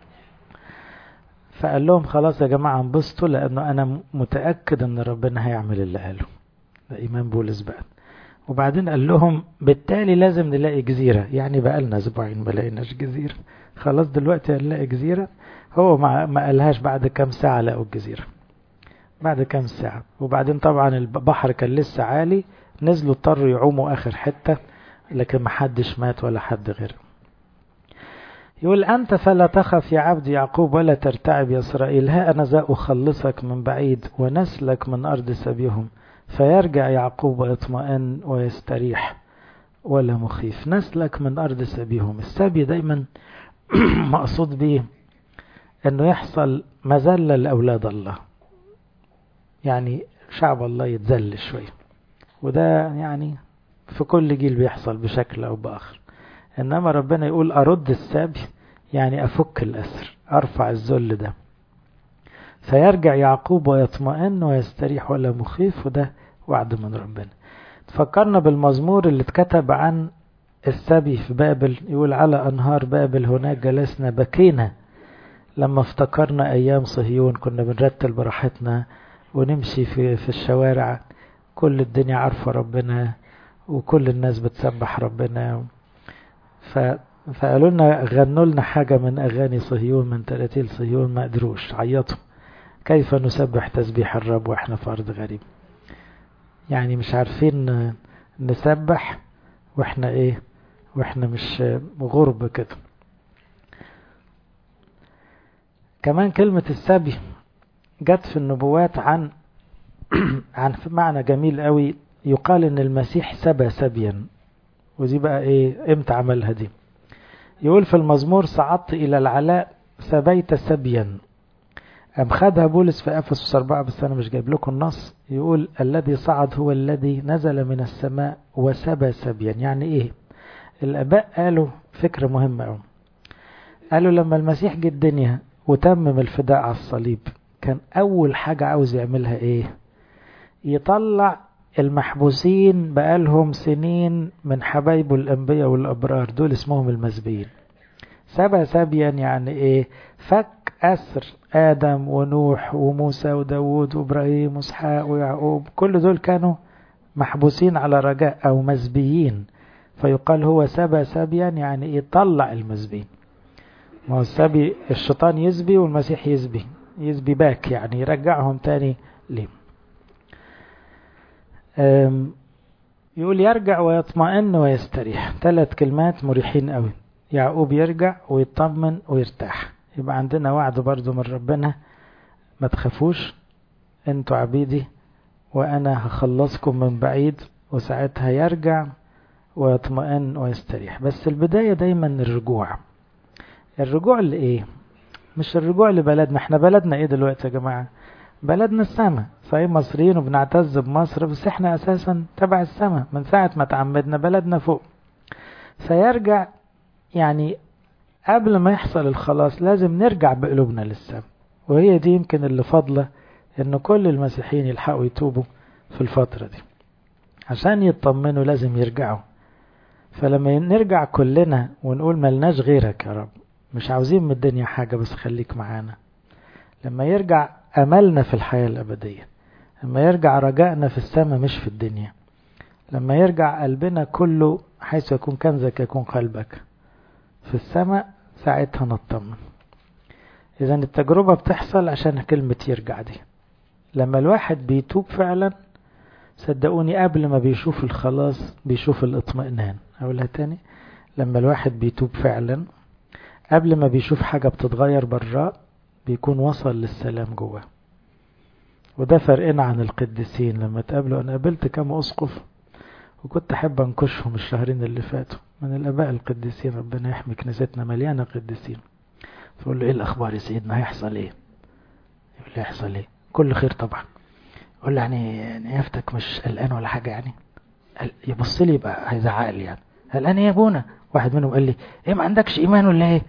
فقال لهم خلاص يا جماعة انبسطوا لأنه أنا متأكد أن ربنا هيعمل اللي قاله ده إيمان بولس بقى وبعدين قال لهم بالتالي لازم نلاقي جزيرة يعني بقى لنا أسبوعين ما لقيناش جزيرة خلاص دلوقتي هنلاقي جزيرة هو ما, ما قالهاش بعد كام ساعة لقوا الجزيرة بعد كام ساعة وبعدين طبعا البحر كان لسه عالي نزلوا اضطروا يعوموا آخر حتة لكن ما حدش مات ولا حد غيره يقول أنت فلا تخف يا عبد يعقوب ولا ترتعب يا إسرائيل ها أنا ذا أخلصك من بعيد ونسلك من أرض سبيهم فيرجع يعقوب ويطمئن ويستريح ولا مخيف نسلك من أرض سبيهم السبي دايما مقصود به أنه يحصل مذلة لأولاد الله يعني شعب الله يتذل شوية وده يعني في كل جيل بيحصل بشكل أو بآخر إنما ربنا يقول أرد السبي يعني أفك الأسر أرفع الذل ده فيرجع يعقوب ويطمئن ويستريح ولا مخيف وده وعد من ربنا تفكرنا بالمزمور اللي اتكتب عن السبي في بابل يقول على أنهار بابل هناك جلسنا بكينا لما افتكرنا أيام صهيون كنا بنرتل براحتنا ونمشي في, في الشوارع كل الدنيا عارفة ربنا وكل الناس بتسبح ربنا ف... فقالوا لنا غنوا لنا حاجة من أغاني صهيون من تراتيل صهيون ما قدروش عيطوا كيف نسبح تسبيح الرب واحنا في أرض غريب يعني مش عارفين نسبح واحنا ايه واحنا مش غرب كده كمان كلمة السبي جت في النبوات عن عن معنى جميل قوي يقال ان المسيح سبى سبيا ودي بقى ايه امتى عملها دي يقول في المزمور صعدت الى العلاء سبيت سبيا أم خدها بولس في أفسس أربعة بس أنا مش جايب لكم النص يقول الذي صعد هو الذي نزل من السماء وسبى سبيا يعني إيه الآباء قالوا فكرة مهمة أوي قالوا لما المسيح جه الدنيا وتمم الفداء على الصليب كان أول حاجة عاوز يعملها إيه يطلع المحبوسين بقالهم سنين من حبايبه الأنبياء والأبرار دول اسمهم المسبيين سبى سبيا يعني إيه فك أسر آدم ونوح وموسى وداود وإبراهيم وإسحاق ويعقوب كل دول كانوا محبوسين على رجاء أو مسبيين فيقال هو سبى سبيا يعني يطلع المسبيين ما هو السبي الشيطان يسبي والمسيح يسبي يسبي باك يعني يرجعهم تاني ليه يقول يرجع ويطمئن ويستريح ثلاث كلمات مريحين قوي يعقوب يرجع ويطمن ويرتاح يبقى عندنا وعد برضو من ربنا ما تخافوش انتوا عبيدي وانا هخلصكم من بعيد وساعتها يرجع ويطمئن ويستريح بس البداية دايما الرجوع الرجوع لإيه مش الرجوع لبلدنا احنا بلدنا ايه دلوقتي يا جماعة بلدنا السماء صحيح مصريين وبنعتز بمصر بس احنا اساسا تبع السماء من ساعة ما تعمدنا بلدنا فوق فيرجع يعني قبل ما يحصل الخلاص لازم نرجع بقلوبنا للسماء وهي دي يمكن اللي فاضلة ان كل المسيحيين يلحقوا يتوبوا في الفترة دي عشان يطمنوا لازم يرجعوا فلما نرجع كلنا ونقول ملناش غيرك يا رب مش عاوزين من الدنيا حاجة بس خليك معانا لما يرجع أملنا في الحياة الأبدية لما يرجع رجائنا في السماء مش في الدنيا لما يرجع قلبنا كله حيث يكون كنزك يكون قلبك في السماء ساعتها نطمن إذا التجربة بتحصل عشان كلمة يرجع دي لما الواحد بيتوب فعلا صدقوني قبل ما بيشوف الخلاص بيشوف الاطمئنان أقولها تاني لما الواحد بيتوب فعلا قبل ما بيشوف حاجة بتتغير براه بيكون وصل للسلام جواه وده فرقنا عن القديسين لما تقابلوا أنا قابلت كام أسقف وكنت أحب أنكشهم الشهرين اللي فاتوا من الآباء القديسين ربنا يحمي كنيستنا مليانة قديسين فأقول له إيه الأخبار يا سيدنا هيحصل إيه يقول لي هيحصل إيه كل خير طبعا أقول له يعني نيافتك مش قلقان ولا حاجة يعني يبص لي يبقى هيزعق لي يعني قلقان إيه يا أبونا واحد منهم قال لي إيه ما عندكش إيمان ولا إيه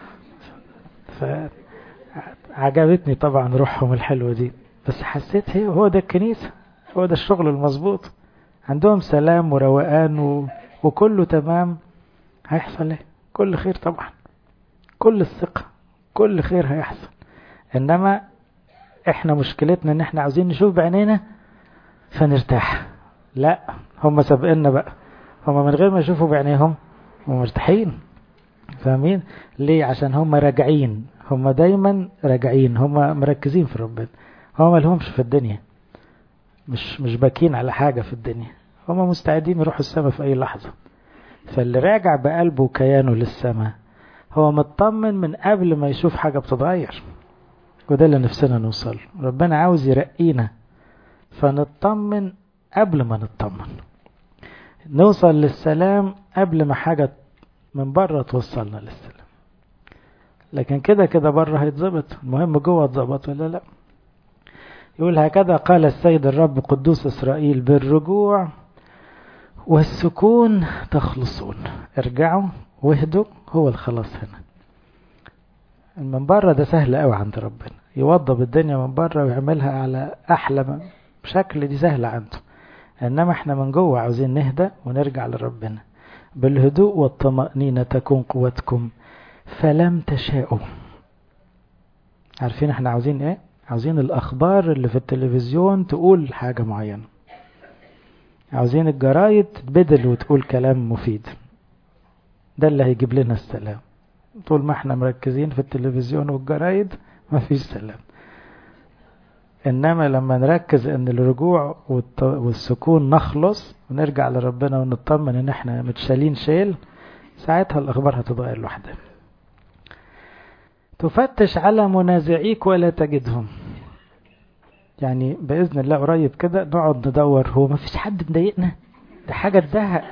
فعجبتني طبعا روحهم الحلوة دي بس حسيت هي هو ده الكنيسة هو ده الشغل المظبوط عندهم سلام وروقان و... وكله تمام هيحصل ايه كل خير طبعا كل الثقة كل خير هيحصل انما احنا مشكلتنا ان احنا عاوزين نشوف بعينينا فنرتاح لا هم سابقنا بقى هم من غير ما يشوفوا بعينيهم هم مرتاحين فاهمين ليه عشان هم راجعين هم دايما راجعين هم مركزين في ربنا هم مالهمش في الدنيا مش مش باكين على حاجة في الدنيا هم مستعدين يروحوا السماء في أي لحظة فاللي راجع بقلبه وكيانه للسماء هو مطمن من قبل ما يشوف حاجة بتتغير وده اللي نفسنا نوصل ربنا عاوز يرقينا فنطمن قبل ما نطمن نوصل للسلام قبل ما حاجة من بره توصلنا للسلام لكن كده كده بره هيتظبط المهم جوه اتظبط ولا لا يقول هكذا قال السيد الرب قدوس إسرائيل بالرجوع والسكون تخلصون ارجعوا واهدوا هو الخلاص هنا من بره ده سهل قوي عند ربنا يوضب الدنيا من بره ويعملها على أحلى شكل دي سهلة عنده إنما احنا من جوه عاوزين نهدى ونرجع لربنا بالهدوء والطمأنينة تكون قوتكم فلم تشاءوا عارفين احنا عاوزين ايه عاوزين الأخبار اللي في التلفزيون تقول حاجة معينة عاوزين الجرايد تبدل وتقول كلام مفيد ده اللي هيجيب لنا السلام طول ما احنا مركزين في التلفزيون والجرايد مفيش سلام إنما لما نركز إن الرجوع والسكون نخلص ونرجع لربنا ونطمن إن احنا متشالين شيل ساعتها الأخبار هتتغير لوحدها تفتش على منازعيك ولا تجدهم يعني بإذن الله قريب كده نقعد ندور هو ما فيش حد مضايقنا ده حاجة تزهق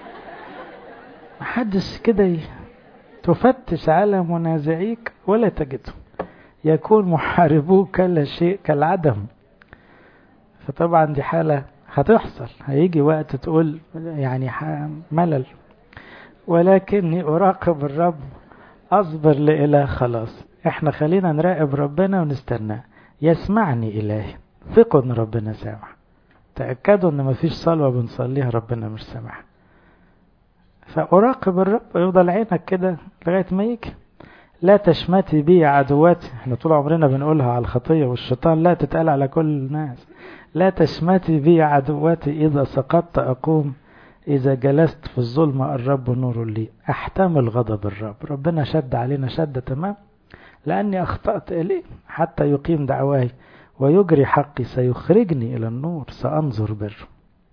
محدش كده ي... تفتش على منازعيك ولا تجدهم يكون محاربوك كلا شيء كالعدم فطبعا دي حالة هتحصل هيجي وقت تقول يعني ملل ولكني أراقب الرب أصبر لإله خلاص احنا خلينا نراقب ربنا ونستناه يسمعني إلهي ثقوا ان ربنا سامع تأكدوا ان مفيش صلوة بنصليها ربنا مش سامع فأراقب الرب ويفضل عينك كده لغاية ما يجي لا تشمتي بي عدواتي احنا طول عمرنا بنقولها على الخطية والشيطان لا تتقال على كل الناس لا تشمتي بي عدواتي إذا سقطت أقوم إذا جلست في الظلمة الرب نور لي أحتمل غضب الرب ربنا شد علينا شدة تمام لأني أخطأت إليه حتى يقيم دعواي ويجري حقي سيخرجني إلى النور سأنظر بره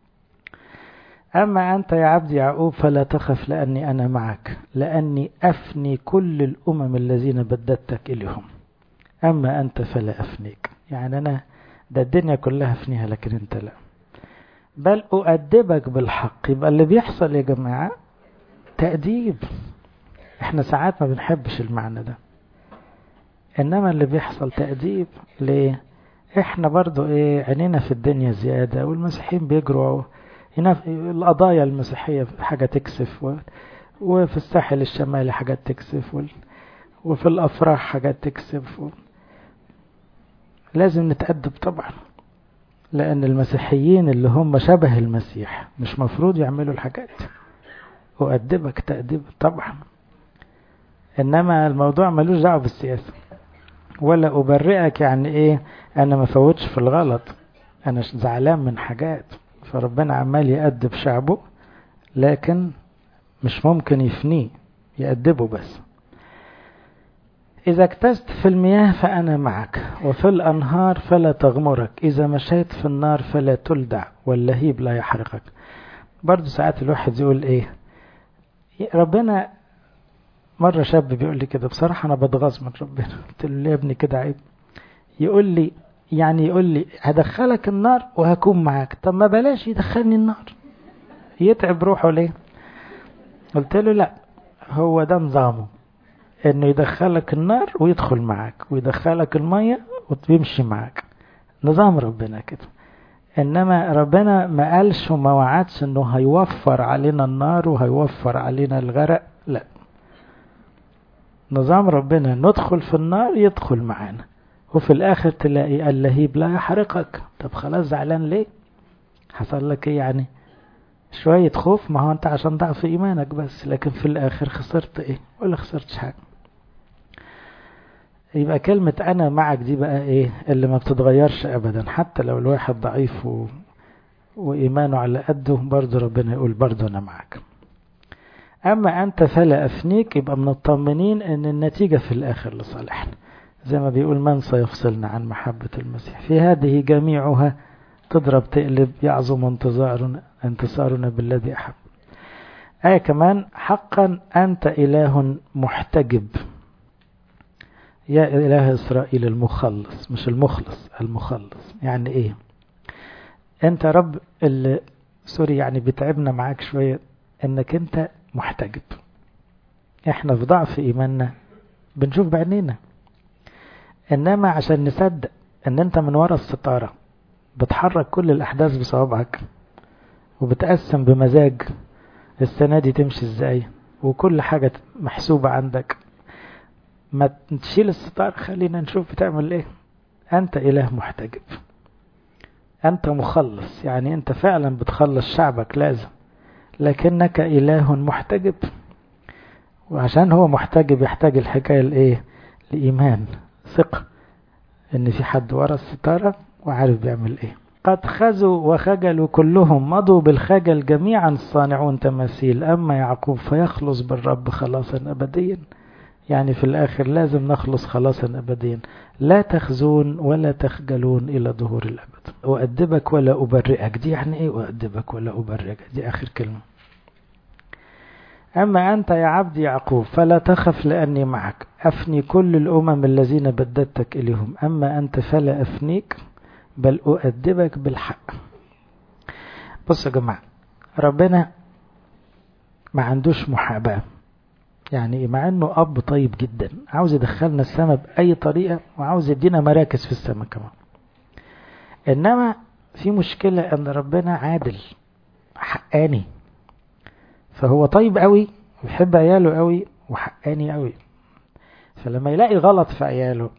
أما أنت يا عبد يعقوب فلا تخف لأني أنا معك لأني أفني كل الأمم الذين بددتك إليهم أما أنت فلا أفنيك يعني أنا ده الدنيا كلها أفنيها لكن أنت لا بل أؤدبك بالحق يبقى اللي بيحصل يا جماعة تأديب احنا ساعات ما بنحبش المعنى ده انما اللي بيحصل تأديب ليه احنا برضو ايه عينينا في الدنيا زيادة والمسيحيين بيجروا هنا القضايا المسيحية حاجة تكسف و... وفي الساحل الشمالي حاجات تكسف وال... وفي الأفراح حاجات تكسف و... لازم نتأدب طبعا لأن المسيحيين اللي هم شبه المسيح مش مفروض يعملوا الحاجات أؤدبك تأديب طبعا انما الموضوع ملوش دعوه بالسياسه ولا ابرئك يعني ايه انا ما فوتش في الغلط انا زعلان من حاجات فربنا عمال يأدب شعبه لكن مش ممكن يفنيه يأدبه بس إذا اكتست في المياه فأنا معك وفي الأنهار فلا تغمرك إذا مشيت في النار فلا تلدع واللهيب لا يحرقك برضو ساعات الواحد يقول إيه ربنا مرة شاب بيقول لي كده بصراحة أنا بتغاظ من ربنا قلت له يا ابني كده عيب يقول لي يعني يقول لي هدخلك النار وهكون معاك طب ما بلاش يدخلني النار يتعب روحه ليه قلت له لا هو ده نظامه انه يدخلك النار ويدخل معاك ويدخلك المية ويمشي معاك نظام ربنا كده انما ربنا ما قالش وما وعدش انه هيوفر علينا النار وهيوفر علينا الغرق لا نظام ربنا ندخل في النار يدخل معانا وفي الاخر تلاقي اللهيب لا يحرقك طب خلاص زعلان ليه حصل لك ايه يعني شوية خوف ما هو انت عشان ضعف ايمانك بس لكن في الاخر خسرت ايه ولا خسرتش حاجة يبقى كلمة انا معك دي بقى ايه اللي ما بتتغيرش ابدا حتى لو الواحد ضعيف و... وايمانه على قده برضه ربنا يقول برضه انا معك اما انت فلا افنيك يبقى مطمنين ان النتيجة في الاخر لصالحنا زي ما بيقول من سيفصلنا عن محبة المسيح في هذه جميعها تضرب تقلب يعظم انتظارنا انتصارنا بالذي أحب آية كمان حقا أنت إله محتجب يا إله إسرائيل المخلص مش المخلص المخلص يعني إيه أنت رب اللي سوري يعني بتعبنا معاك شوية أنك أنت محتجب إحنا في ضعف إيماننا بنشوف بعينينا إنما عشان نصدق أن أنت من ورا الستارة بتحرك كل الأحداث بصوابعك وبتقسم بمزاج السنة دي تمشي ازاي وكل حاجة محسوبة عندك ما تشيل الستار خلينا نشوف بتعمل ايه انت اله محتجب انت مخلص يعني انت فعلا بتخلص شعبك لازم لكنك اله محتجب وعشان هو محتجب يحتاج الحكاية لايه لايمان ثقة ان في حد ورا الستارة وعارف بيعمل ايه قد خزوا وخجلوا كلهم مضوا بالخجل جميعا الصانعون تماثيل أما يعقوب فيخلص بالرب خلاصا أبديا يعني في الآخر لازم نخلص خلاصا أبديا لا تخزون ولا تخجلون إلى ظهور الأبد أؤدبك ولا أبرئك دي يعني إيه أؤدبك ولا أبرئك دي آخر كلمة أما أنت يا عبد يعقوب فلا تخف لأني معك أفني كل الأمم الذين بددتك إليهم أما أنت فلا أفنيك بل أؤدبك بالحق بص يا جماعة ربنا ما عندوش محاباة يعني مع انه اب طيب جدا عاوز يدخلنا السماء بأي طريقة وعاوز يدينا مراكز في السماء كمان انما في مشكلة ان ربنا عادل حقاني فهو طيب قوي ويحب عياله قوي وحقاني قوي فلما يلاقي غلط في عياله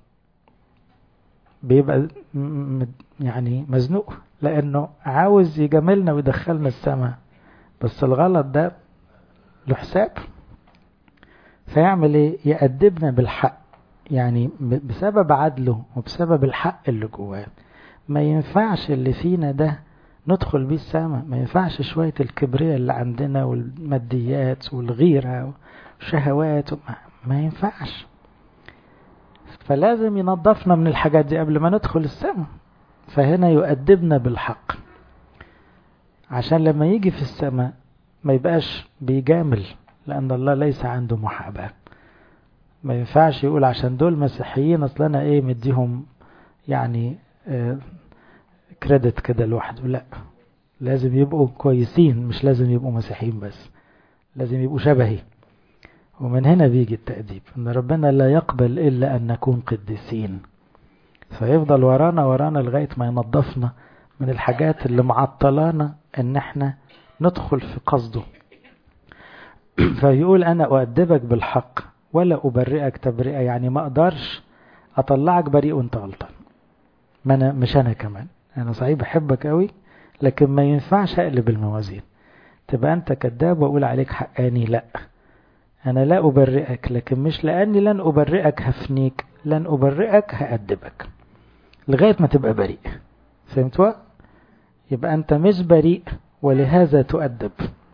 بيبقى يعني مزنوق لانه عاوز يجاملنا ويدخلنا السماء بس الغلط ده له حساب فيعمل ايه يأدبنا بالحق يعني بسبب عدله وبسبب الحق اللي جواه ما ينفعش اللي فينا ده ندخل بيه السماء ما ينفعش شوية الكبرياء اللي عندنا والماديات والغيرة والشهوات ما ينفعش فلازم ينظفنا من الحاجات دي قبل ما ندخل السماء فهنا يؤدبنا بالحق عشان لما يجي في السماء ما يبقاش بيجامل لأن الله ليس عنده محاباة ما ينفعش يقول عشان دول مسيحيين أصل أنا إيه مديهم يعني آه كريدت كده لوحده لا لازم يبقوا كويسين مش لازم يبقوا مسيحيين بس لازم يبقوا شبهي ومن هنا بيجي التأديب ان ربنا لا يقبل الا ان نكون قديسين فيفضل ورانا ورانا لغاية ما ينظفنا من الحاجات اللي معطلانا ان احنا ندخل في قصده فيقول انا اؤدبك بالحق ولا ابرئك تبرئة يعني ما اقدرش اطلعك بريء وانت غلطان ما انا مش انا كمان انا صحيح بحبك قوي لكن ما ينفعش اقلب الموازين تبقى انت كذاب واقول عليك حقاني لا أنا لا أبرئك لكن مش لأني لن أبرئك هفنيك لن أبرئك هأدبك لغاية ما تبقى بريء فهمتوا؟ يبقى أنت مش بريء ولهذا تؤدب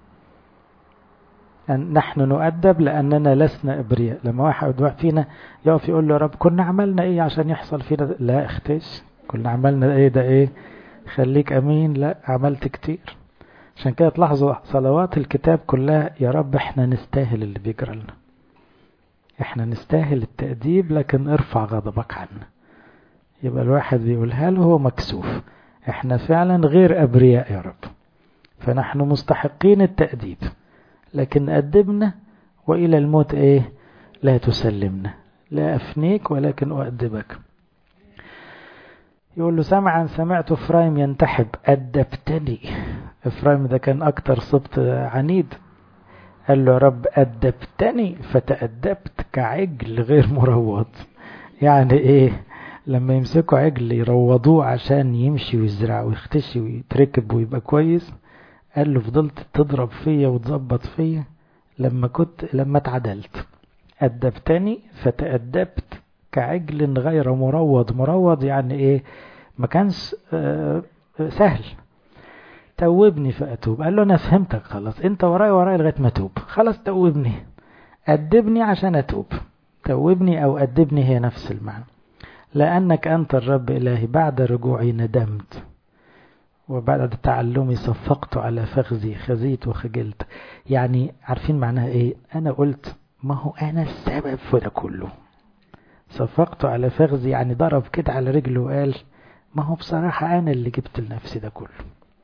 أن نحن نؤدب لأننا لسنا إبرياء لما واحد فينا يقف يقول له يا رب كنا عملنا إيه عشان يحصل فينا ده؟ لا اختش كنا عملنا إيه ده إيه خليك أمين لا عملت كتير عشان كده تلاحظوا صلوات الكتاب كلها يا رب احنا نستاهل اللي بيجرى لنا احنا نستاهل التأديب لكن ارفع غضبك عنا يبقى الواحد بيقولها له هو مكسوف احنا فعلا غير أبرياء يا رب فنحن مستحقين التأديب لكن أدبنا وإلى الموت إيه لا تسلمنا لا أفنيك ولكن أؤدبك يقول له سمعا سمعت إفرايم ينتحب أدبتني إفرايم ده كان أكتر سبط عنيد قال له يا رب أدبتني فتأدبت كعجل غير مروض يعني إيه لما يمسكوا عجل يروضوه عشان يمشي ويزرع ويختشي ويتركب ويبقى كويس قال له فضلت تضرب فيا وتظبط فيا لما كنت لما اتعدلت أدبتني فتأدبت كعجل غير مروض مروض يعني ايه ما كانش آه سهل توبني فأتوب قال له أنا فهمتك خلاص أنت وراي وراي لغاية ما أتوب خلاص توبني أدبني عشان أتوب توبني أو أدبني هي نفس المعنى لأنك أنت الرب إلهي بعد رجوعي ندمت وبعد تعلمي صفقت على فخذي خزيت وخجلت يعني عارفين معناها ايه انا قلت ما هو انا السبب في ده كله صفقت على فخذي يعني ضرب كده على رجله وقال ما هو بصراحة انا اللي جبت لنفسي ده كله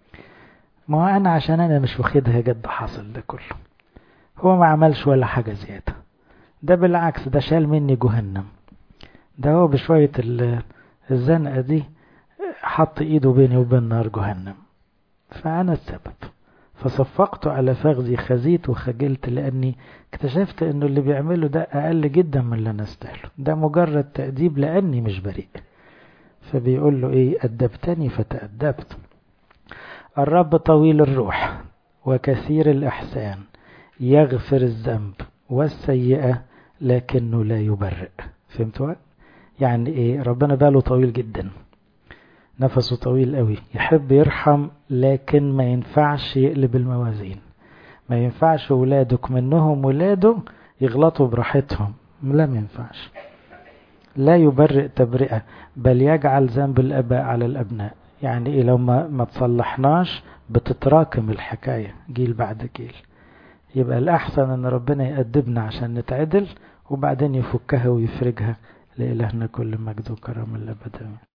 ما هو انا عشان انا مش واخدها جد حاصل ده كله هو ما عملش ولا حاجة زيادة ده بالعكس ده شال مني جهنم ده هو بشوية الزنقة دي حط ايده بيني وبين نار جهنم فأنا السبب فصفقت على فخذي خزيت وخجلت لأني اكتشفت أنه اللي بيعمله ده أقل جدا من اللي أنا استاهله ده مجرد تأديب لأني مش بريء فبيقول له إيه أدبتني فتأدبت الرب طويل الروح وكثير الإحسان يغفر الذنب والسيئة لكنه لا يبرئ فهمتوا؟ يعني إيه ربنا باله طويل جدا نفسه طويل قوي يحب يرحم لكن ما ينفعش يقلب الموازين ما ينفعش ولادك منهم ولاده يغلطوا براحتهم لا ما ينفعش لا يبرئ تبرئة بل يجعل ذنب الأباء على الأبناء يعني إيه لو ما, ما تصلحناش بتتراكم الحكاية جيل بعد جيل يبقى الأحسن أن ربنا يأدبنا عشان نتعدل وبعدين يفكها ويفرجها لإلهنا كل مجد وكرم الأبد